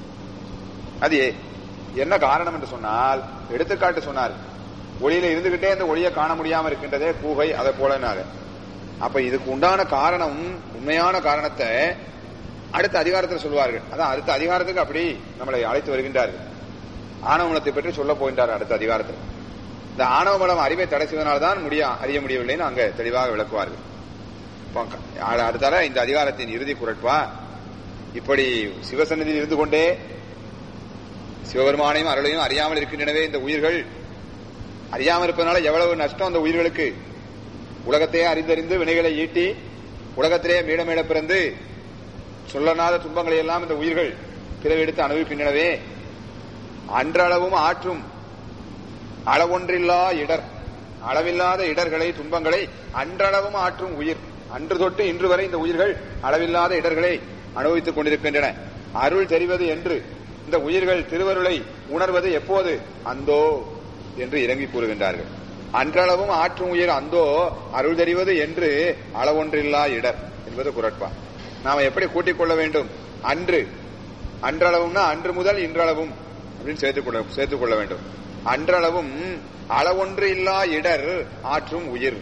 அது ஏ- என்ன காரணம் என்று சொன்னால் எடுத்துக்காட்டு சொன்னார் ஒளியில இருந்துகிட்டே அந்த ஒளியை காண முடியாம இருக்கின்றதே கூகை அதை போலனாக அப்ப இதுக்கு உண்டான காரணம் உண்மையான காரணத்தை அடுத்த அதிகாரத்தில் சொல்வார்கள் அதான் அடுத்த அதிகாரத்துக்கு அப்படி நம்மளை அழைத்து வருகின்றார்கள் ஆணவமலத்தை பற்றி சொல்ல போகின்றார் அடுத்த அதிகாரத்தில் இந்த ஆணவமலம் அறிவை தடை செய்வதனால்தான் முடிய அறிய முடியவில்லைன்னு அங்க தெளிவாக விளக்குவார்கள் இப்போ அ- அடுத்தால இந்த அதிகாரத்தின் இறுதி குரட்பா இப்படி சிவசன்னதியில் இருந்து கொண்டே சிவபெருமானையும் அருளையும் அறியாமல் இருக்கின்றனவே இந்த உயிர்கள் அறியாமல் இருப்பதனால எவ்வளவு நஷ்டம் அந்த உயிர்களுக்கு உலகத்தையே அறிந்தறிந்து வினைகளை ஈட்டி உலகத்திலே மீட மீட பிறந்து சொல்லனாத துன்பங்களை எல்லாம் இந்த உயிர்கள் பிறவி எடுத்து அனுபவிக்கின்றனவே அன்றளவும் ஆற்றும் அளவொன்றில்லா இடர் அளவில்லாத இடர்களை துன்பங்களை அன்றளவும் ஆற்றும் உயிர் அன்று தொட்டு இன்று வரை இந்த உயிர்கள் அளவில்லாத இடர்களை அனுபவித்துக் கொண்டிருக்கின்றன அருள் தெரிவது என்று இந்த உயிர்கள் திருவருளை உணர்வது எப்போது அந்தோ என்று இறங்கி கூறுகின்றார்கள் அன்றளவும் ஆற்றும் உயிர் அந்தோ அருள் தெரிவது என்று அளவொன்றில்லா இடர் என்பது குரட்பா நாம எப்படி கூட்டிக் கொள்ள வேண்டும் அன்று அன்றளவும்னா அன்று முதல் இன்றளவும் அப்படின்னு சேர்த்துக் கொள்ள சேர்த்துக் கொள்ள வேண்டும் அன்றளவும் அளவொன்று இல்லா இடர் ஆற்றும் உயிர்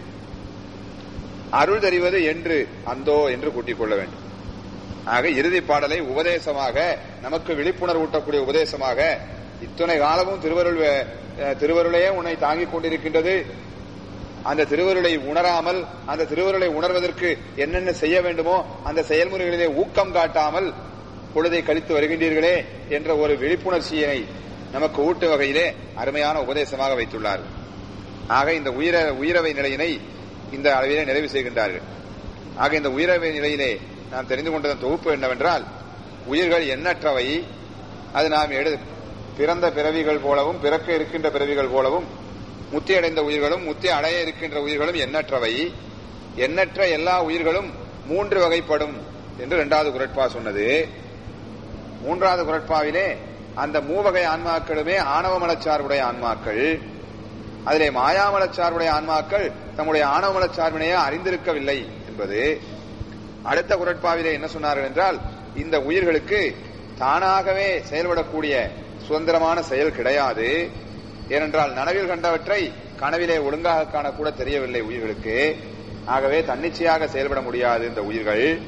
அருள் தெரிவது என்று அந்தோ என்று கூட்டிக் கொள்ள வேண்டும் ஆக இறுதி பாடலை உபதேசமாக நமக்கு விழிப்புணர்வு ஊட்டக்கூடிய உபதேசமாக இத்தனை காலமும் திருவருள் வே- அஹ் திருவருளே உன்னை தாங்கிக் கொண்டிருக்கின்றது அந்த திருவருளை உணராமல் அந்த திருவருளை உணர்வதற்கு என்னென்ன செய்ய வேண்டுமோ அந்த செயல்முறைகளிலே ஊக்கம் காட்டாமல் பொழுதை கழித்து வருகின்றீர்களே என்ற ஒரு விழிப்புணர்ச்சியினை நமக்கு ஊட்டு வகையிலே அருமையான உபதேசமாக வைத்துள்ளார்கள் ஆக இந்த உயிர உயிரவை நிலையினை இந்த அளவிலே நிறைவு செய்கின்றார்கள் ஆக இந்த உயிரவை நிலையிலே நாம் தெரிந்து கொண்டதன் தொகுப்பு என்னவென்றால் உயிர்கள் எண்ணற்றவை அது நாம் எடு பிறந்த பிறவிகள் போலவும் பிறக்க இருக்கின்ற பிறவிகள் போலவும் முத்தி அடைந்த உயிர்களும் முத்தி அடைய இருக்கின்ற உயிர்களும் எண்ணற்றவை எண்ணற்ற எல்லா உயிர்களும் மூன்று வகைப்படும் என்று இரண்டாவது குரட்பா சொன்னது மூன்றாவது குரட்பாவிலே அந்த மூவகை ஆன்மாக்களுமே ஆணவ மலச்சார்புடைய ஆன்மாக்கள் அதிலே மாயாமலச்சார்புடைய ஆன்மாக்கள் தம்முடைய ஆணவ மலச்சார்பினையே அறிந்திருக்கவில்லை என்பது அடுத்த குரட்பாவிலே என்ன சொன்னார்கள் என்றால் இந்த உயிர்களுக்கு தானாகவே செயல்படக்கூடிய சுதந்திரமான செயல் கிடையாது ஏனென்றால் நனவில் கண்டவற்றை கனவிலே ஒழுங்காக காணக்கூட தெரியவில்லை உயிர்களுக்கு ஆகவே தன்னிச்சையாக செயல்பட முடியாது இந்த உயிர்கள்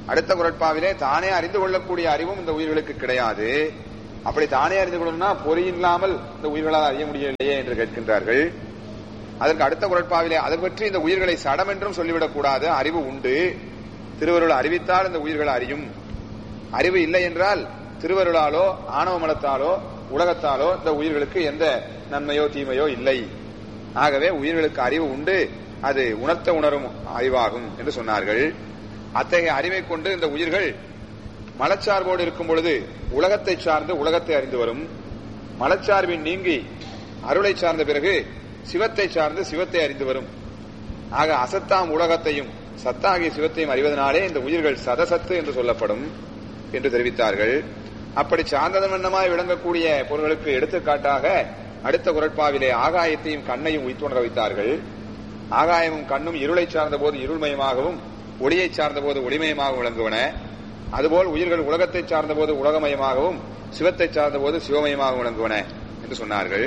அடுத்த குரட்பாவிலே தானே அறிந்து கொள்ளக்கூடிய அறிவும் இந்த உயிர்களுக்கு கிடையாது அப்படி தானே அறிந்து கொள்ளணும்னா பொறி இல்லாமல் இந்த உயிர்களால் அறிய முடியவில்லையே என்று கேட்கின்றார்கள் அதற்கு அடுத்த குரட்பாவிலே அதை பற்றி இந்த உயிர்களை சடம் என்றும் சொல்லிவிடக் கூடாது அறிவு உண்டு திருவருள் அறிவித்தால் இந்த உயிர்கள் அறியும் அறிவு இல்லை என்றால் திருவருளாலோ ஆணவ மலத்தாலோ உலகத்தாலோ இந்த உயிர்களுக்கு எந்த நன்மையோ தீமையோ இல்லை ஆகவே உயிர்களுக்கு அறிவு உண்டு அது உணர்த்த உணரும் அறிவாகும் என்று சொன்னார்கள் அத்தகைய அறிவை கொண்டு இந்த உயிர்கள் மலச்சார்போடு இருக்கும் பொழுது உலகத்தை சார்ந்து உலகத்தை அறிந்து வரும் மலச்சார்பின் நீங்கி அருளை சார்ந்த பிறகு சிவத்தை சார்ந்து சிவத்தை அறிந்து வரும் ஆக அசத்தாம் உலகத்தையும் சத்தாகிய சிவத்தையும் அறிவதனாலே இந்த உயிர்கள் சதசத்து என்று சொல்லப்படும் என்று தெரிவித்தார்கள் அப்படி சார்ந்ததன் வண்ணமாய் விளங்கக்கூடிய பொருள்களுக்கு எடுத்துக்காட்டாக அடுத்த குரட்பாவிலே ஆகாயத்தையும் கண்ணையும் உய்த்துணர வைத்தார்கள் ஆகாயமும் கண்ணும் இருளை சார்ந்த போது இருள்மயமாகவும் ஒளியை சார்ந்த போது ஒளிமயமாகவும் விளங்குவன அதுபோல் உயிர்கள் உலகத்தை சார்ந்த போது உலகமயமாகவும் சிவத்தை சார்ந்த போது சிவமயமாகவும் விளங்குவன என்று சொன்னார்கள்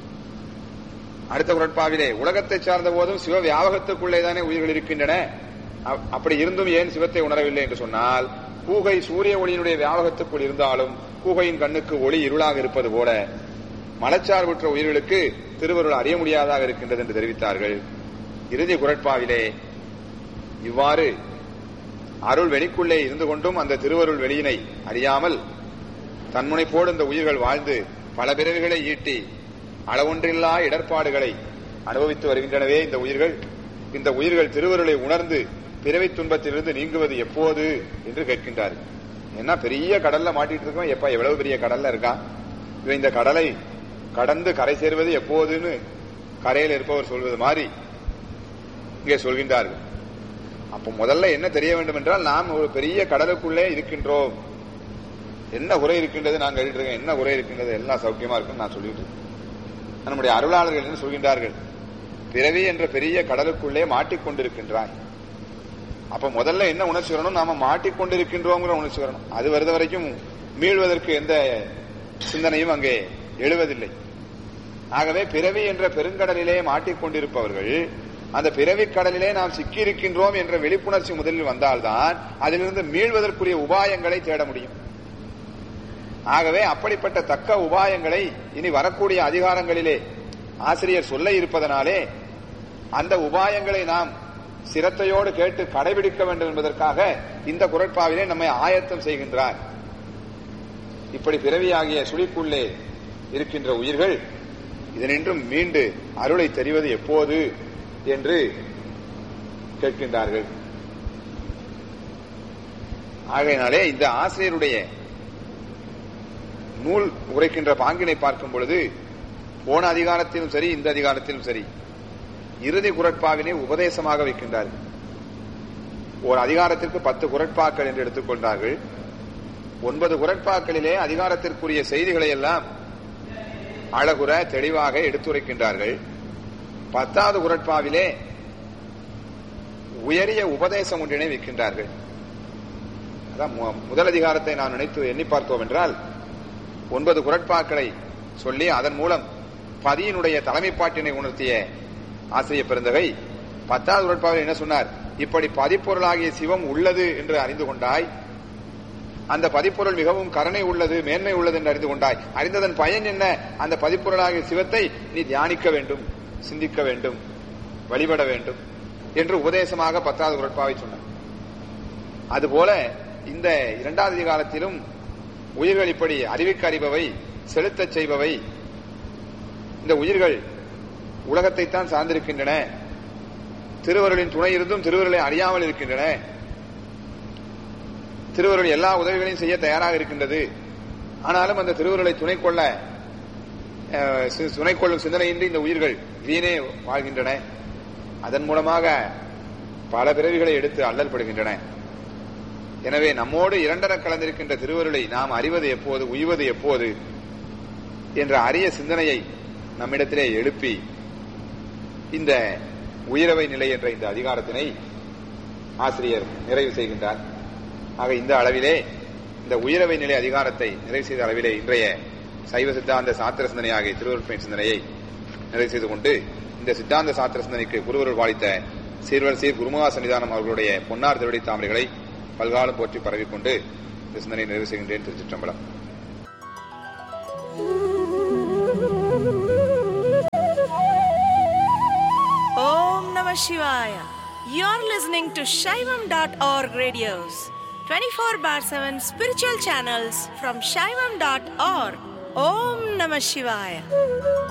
அடுத்த குரட்பாவிலே உலகத்தை சார்ந்த போதும் சிவ வியாபகத்துக்குள்ளே தானே உயிர்கள் இருக்கின்றன அப்- அப்படி இருந்தும் ஏன் சிவத்தை உணரவில்லை என்று சொன்னால் கூகை சூரிய ஒளியினுடைய வியாபகத்துக்குள் இருந்தாலும் கூகையின் கண்ணுக்கு ஒளி இருளாக இருப்பது போல மலச்சார்புற்ற உயிர்களுக்கு திருவருள் அறிய முடியாதாக இருக்கின்றது என்று தெரிவித்தார்கள் இறுதி குரட்பாவிலே இவ்வாறு அருள் வெளிக்குள்ளே இருந்து கொண்டும் அந்த திருவருள் வெளியினை அறியாமல் தன்முனைப்போடு இந்த உயிர்கள் வாழ்ந்து பல பிறவிகளை ஈட்டி அளவொன்றில்லா இடர்பாடுகளை அனுபவித்து வருகின்றனவே இந்த உயிர்கள் இந்த உயிர்கள் திருவருளை உணர்ந்து பிறவி துன்பத்திலிருந்து நீங்குவது எப்போது என்று கேட்கின்றார்கள் என்ன பெரிய கடல்ல மாட்டிட்டு இருக்கோம் எப்ப எவ்வளவு பெரிய கடல்ல இருக்கா இவன் இந்த கடலை கடந்து கரை சேர்வது எப்போதுன்னு கரையில் இருப்பவர் சொல்வது மாதிரி இங்கே சொல்கின்றார்கள் அப்ப முதல்ல என்ன தெரிய வேண்டும் என்றால் நாம் ஒரு பெரிய கடலுக்குள்ளே இருக்கின்றோம் என்ன குறை இருக்கின்றது நான் கேட்டுட்டு இருக்கேன் என்ன குறை இருக்கின்றது எல்லாம் சௌக்கியமா இருக்குன்னு நான் சொல்லிட்டு இருக்கேன் நம்முடைய அருளாளர்கள் என்ன சொல்கின்றார்கள் பிறவி என்ற பெரிய கடலுக்குள்ளே மாட்டிக்கொண்டிருக்கின்றாய் அப்ப முதல்ல என்ன உணர்ச்சி வரணும் நாம மாட்டிக்கொண்டிருக்கின்றோங்கிற உணர்ச்சி வரணும் அது வருத வரைக்கும் மீள்வதற்கு எந்த சிந்தனையும் அங்கே எழுவதில்லை ஆகவே பிறவி என்ற பெருங்கடலிலே மாட்டிக்கொண்டிருப்பவர்கள் அந்த பிறவி கடலிலே நாம் சிக்கியிருக்கின்றோம் என்ற விழிப்புணர்ச்சி முதலில் வந்தால்தான் அதிலிருந்து மீள்வதற்குரிய உபாயங்களை தேட முடியும் ஆகவே அப்படிப்பட்ட தக்க உபாயங்களை இனி வரக்கூடிய அதிகாரங்களிலே ஆசிரியர் சொல்ல இருப்பதனாலே அந்த உபாயங்களை நாம் சிரத்தையோடு கேட்டு கடைபிடிக்க வேண்டும் என்பதற்காக இந்த குரட்பாவிலே நம்மை ஆயத்தம் செய்கின்றார் இப்படி பிறவியாகிய சுழிக்குள்ளே இருக்கின்ற உயிர்கள் இதனின்றும் மீண்டு அருளை தெரிவது எப்போது என்று கேட்கின்றார்கள் ஆகையினாலே இந்த ஆசிரியருடைய நூல் உரைக்கின்ற பாங்கினை பார்க்கும் பொழுது போன அதிகாரத்திலும் சரி இந்த அதிகாரத்திலும் சரி இறுதி குரட்பாவினை உபதேசமாக வைக்கின்றார்கள் ஒரு அதிகாரத்திற்கு பத்து குரட்பாக்கள் என்று எடுத்துக்கொண்டார்கள் ஒன்பது குரட்பாக்களிலே அதிகாரத்திற்குரிய செய்திகளை எல்லாம் அழகுற தெளிவாக எடுத்துரைக்கின்றார்கள் பத்தாவது குரட்பாவிலே உயரிய உபதேசம் ஒன்றினை வைக்கின்றார்கள் அதான் மு- முதல் அதிகாரத்தை நாம் நினைத்து எண்ணி பார்த்தோம் என்றால் ஒன்பது குரட்பாக்களை சொல்லி அதன் மூலம் பதியினுடைய தலைமைப்பாட்டினை உணர்த்திய ஆசிரிய பெருந்தகை பத்தாவது குரட்பாவில் என்ன சொன்னார் இப்படி பதிப்பொருளாகிய சிவம் உள்ளது என்று அறிந்து கொண்டாய் அந்த பதிப்பொருள் மிகவும் கருணை உள்ளது மேன்மை உள்ளது என்று அறிந்து கொண்டாய் அறிந்ததன் பயன் என்ன அந்த பதிப்பொருளாகிய சிவத்தை நீ தியானிக்க வேண்டும் சிந்திக்க வேண்டும் வழிபட வேண்டும் என்று உபதேசமாக பத்தாவது குரட்பாவை சொன்னார் அதுபோல இந்த இரண்டாவது அதிகாரத்திலும் உயிர்கள் இப்படி அறிவிக்க அறிபவை செலுத்தச் செய்பவை இந்த உயிர்கள் உலகத்தைத்தான் சார்ந்திருக்கின்றன திருவருளின் துணை இருந்தும் திருவருளை அறியாமல் இருக்கின்றன திருவருள் எல்லா உதவிகளையும் செய்ய தயாராக இருக்கின்றது ஆனாலும் அந்த திருவருளை துணை கொள்ள அஹ், சி- துணை கொள்ளும் சிந்தனையின்றி இந்த உயிர்கள் வீணே வாழ்கின்றன அதன் மூலமாக பல பிறவிகளை எடுத்து அல்லல் படுகின்றன எனவே நம்மோடு இரண்டர கலந்திருக்கின்ற திருவருளை நாம் அறிவது எப்போது உய்வது எப்போது என்ற அரிய சிந்தனையை நம்மிடத்திலே எழுப்பி இந்த உயிரவை நிலை என்ற இந்த அதிகாரத்தினை ஆசிரியர் நிறைவு செய்கின்றார் ஆக இந்த அளவிலே இந்த உயிரவை நிலை அதிகாரத்தை நிறைவு செய்த அளவிலே இன்றைய சைவ சித்தாந்த சாத்திர சிந்தனை ஆகிய திருவருட்பயன் சிந்தனையை நிறைவு செய்து கொண்டு இந்த சித்தாந்த சாத்திர சிந்தனைக்கு குருவருள் வாழித்த சீர்வர் சீர் குருமகா சன்னிதானம் அவர்களுடைய பொன்னார் திருவடி தாமரைகளை பல்காலம் போற்றி பரவிக்கொண்டு இந்த சிந்தனை நிறைவு செய்கின்றேன் திருச்சிற்றம்பலம் Om Namah Shivaya. You're listening to Shaivam.org radios, 24 bar 7 spiritual channels from Shaivam.org. Om Namah Shivaya.